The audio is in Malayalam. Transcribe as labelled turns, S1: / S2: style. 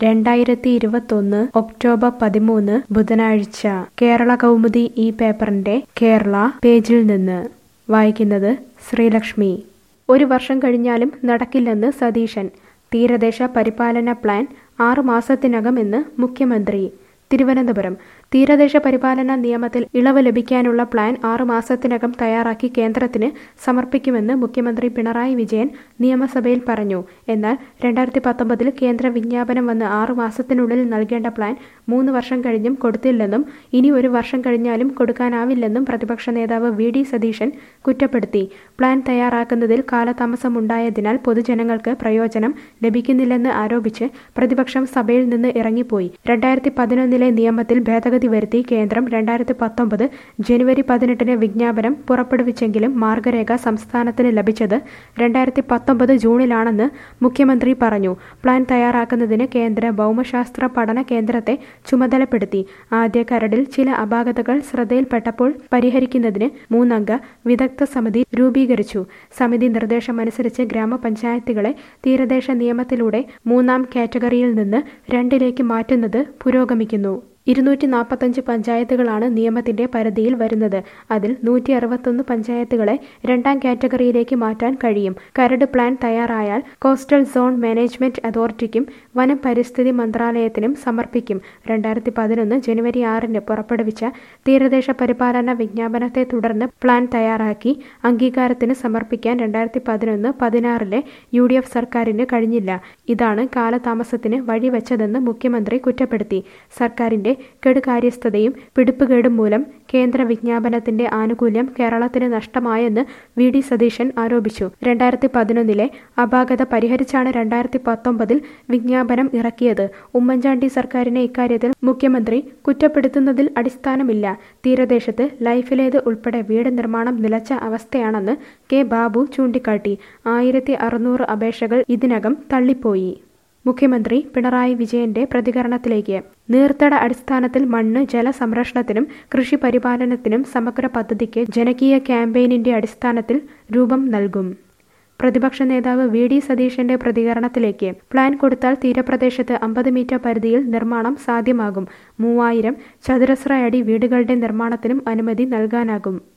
S1: രണ്ടായിരത്തി ഇരുപത്തൊന്ന് ഒക്ടോബർ പതിമൂന്ന് ബുധനാഴ്ച കേരള കൗമുദി ഈ പേപ്പറിന്റെ കേരള പേജിൽ നിന്ന് വായിക്കുന്നത് ശ്രീലക്ഷ്മി ഒരു വർഷം കഴിഞ്ഞാലും നടക്കില്ലെന്ന് സതീശൻ തീരദേശ പരിപാലന പ്ലാൻ ആറു മാസത്തിനകമെന്ന് മുഖ്യമന്ത്രി തിരുവനന്തപുരം തീരദേശ പരിപാലന നിയമത്തിൽ ഇളവ് ലഭിക്കാനുള്ള പ്ലാൻ ആറു മാസത്തിനകം തയ്യാറാക്കി കേന്ദ്രത്തിന് സമർപ്പിക്കുമെന്ന് മുഖ്യമന്ത്രി പിണറായി വിജയൻ നിയമസഭയിൽ പറഞ്ഞു എന്നാൽ രണ്ടായിരത്തി പത്തൊമ്പതിൽ കേന്ദ്ര വിജ്ഞാപനം വന്ന് ആറു മാസത്തിനുള്ളിൽ നൽകേണ്ട പ്ലാൻ മൂന്ന് വർഷം കഴിഞ്ഞും കൊടുത്തില്ലെന്നും ഇനി ഒരു വർഷം കഴിഞ്ഞാലും കൊടുക്കാനാവില്ലെന്നും പ്രതിപക്ഷ നേതാവ് വി ഡി സതീശൻ കുറ്റപ്പെടുത്തി പ്ലാൻ തയ്യാറാക്കുന്നതിൽ കാലതാമസമുണ്ടായതിനാൽ പൊതുജനങ്ങൾക്ക് പ്രയോജനം ലഭിക്കുന്നില്ലെന്ന് ആരോപിച്ച് പ്രതിപക്ഷം സഭയിൽ നിന്ന് ഇറങ്ങിപ്പോയി രണ്ടായിരത്തി പതിനൊന്നിലെ നിയമത്തിൽ ഭേദഗതി വരുത്തി കേന്ദ്രം രണ്ടായിരത്തി പത്തൊമ്പത് ജനുവരി പതിനെട്ടിന് വിജ്ഞാപനം പുറപ്പെടുവിച്ചെങ്കിലും മാർഗരേഖ സംസ്ഥാനത്തിന് ലഭിച്ചത് രണ്ടായിരത്തി പത്തൊമ്പത് ജൂണിലാണെന്ന് മുഖ്യമന്ത്രി പറഞ്ഞു പ്ലാൻ തയ്യാറാക്കുന്നതിന് കേന്ദ്ര ഭൗമശാസ്ത്ര പഠന കേന്ദ്രത്തെ ചുമതലപ്പെടുത്തി ആദ്യ കരടിൽ ചില അപാകതകൾ ശ്രദ്ധയിൽപ്പെട്ടപ്പോൾ പരിഹരിക്കുന്നതിന് മൂന്നംഗ വിദഗ്ധ സമിതി രൂപീകരിച്ചു സമിതി നിർദ്ദേശമനുസരിച്ച് ഗ്രാമപഞ്ചായത്തുകളെ തീരദേശ നിയമത്തിലൂടെ മൂന്നാം കാറ്റഗറിയിൽ നിന്ന് രണ്ടിലേക്ക് മാറ്റുന്നത് പുരോഗമിക്കുന്നു ഇരുന്നൂറ്റി നാൽപ്പത്തഞ്ച് പഞ്ചായത്തുകളാണ് നിയമത്തിന്റെ പരിധിയിൽ വരുന്നത് അതിൽ നൂറ്റി അറുപത്തൊന്ന് പഞ്ചായത്തുകളെ രണ്ടാം കാറ്റഗറിയിലേക്ക് മാറ്റാൻ കഴിയും കരട് പ്ലാൻ തയ്യാറായാൽ കോസ്റ്റൽ സോൺ മാനേജ്മെന്റ് അതോറിറ്റിക്കും വനം പരിസ്ഥിതി മന്ത്രാലയത്തിനും സമർപ്പിക്കും രണ്ടായിരത്തി പതിനൊന്ന് ജനുവരി ആറിന് പുറപ്പെടുവിച്ച തീരദേശ പരിപാലന വിജ്ഞാപനത്തെ തുടർന്ന് പ്ലാൻ തയ്യാറാക്കി അംഗീകാരത്തിന് സമർപ്പിക്കാൻ രണ്ടായിരത്തി പതിനൊന്ന് പതിനാറിലെ യു ഡി എഫ് സർക്കാരിന് കഴിഞ്ഞില്ല ഇതാണ് കാലതാമസത്തിന് വഴിവെച്ചതെന്ന് മുഖ്യമന്ത്രി കുറ്റപ്പെടുത്തി സർക്കാരിന്റെ കെടുകാര്യസ്ഥതയും പിടിപ്പുകേടും മൂലം കേന്ദ്ര വിജ്ഞാപനത്തിന്റെ ആനുകൂല്യം കേരളത്തിന് നഷ്ടമായെന്ന് വി ഡി സതീശൻ ആരോപിച്ചു രണ്ടായിരത്തി പതിനൊന്നിലെ അപാകത പരിഹരിച്ചാണ് രണ്ടായിരത്തി പത്തൊമ്പതിൽ വിജ്ഞാപനം ഇറക്കിയത് ഉമ്മൻചാണ്ടി സർക്കാരിനെ ഇക്കാര്യത്തിൽ മുഖ്യമന്ത്രി കുറ്റപ്പെടുത്തുന്നതിൽ അടിസ്ഥാനമില്ല തീരദേശത്ത് ലൈഫിലേത് ഉൾപ്പെടെ വീട് നിർമ്മാണം നിലച്ച അവസ്ഥയാണെന്ന് കെ ബാബു ചൂണ്ടിക്കാട്ടി ആയിരത്തി അറുന്നൂറ് അപേക്ഷകൾ ഇതിനകം തള്ളിപ്പോയി മുഖ്യമന്ത്രി പിണറായി വിജയന്റെ പ്രതികരണത്തിലേക്ക് നീർത്തട അടിസ്ഥാനത്തിൽ മണ്ണ് ജലസംരക്ഷണത്തിനും കൃഷി പരിപാലനത്തിനും സമഗ്ര പദ്ധതിക്ക് ജനകീയ ക്യാമ്പയിനിന്റെ അടിസ്ഥാനത്തിൽ രൂപം നൽകും പ്രതിപക്ഷ നേതാവ് വി ഡി സതീശന്റെ പ്രതികരണത്തിലേക്ക് പ്ലാൻ കൊടുത്താൽ തീരപ്രദേശത്ത് അമ്പത് മീറ്റർ പരിധിയിൽ നിർമ്മാണം സാധ്യമാകും മൂവായിരം ചതുരശ്ര അടി വീടുകളുടെ നിർമ്മാണത്തിനും അനുമതി നൽകാനാകും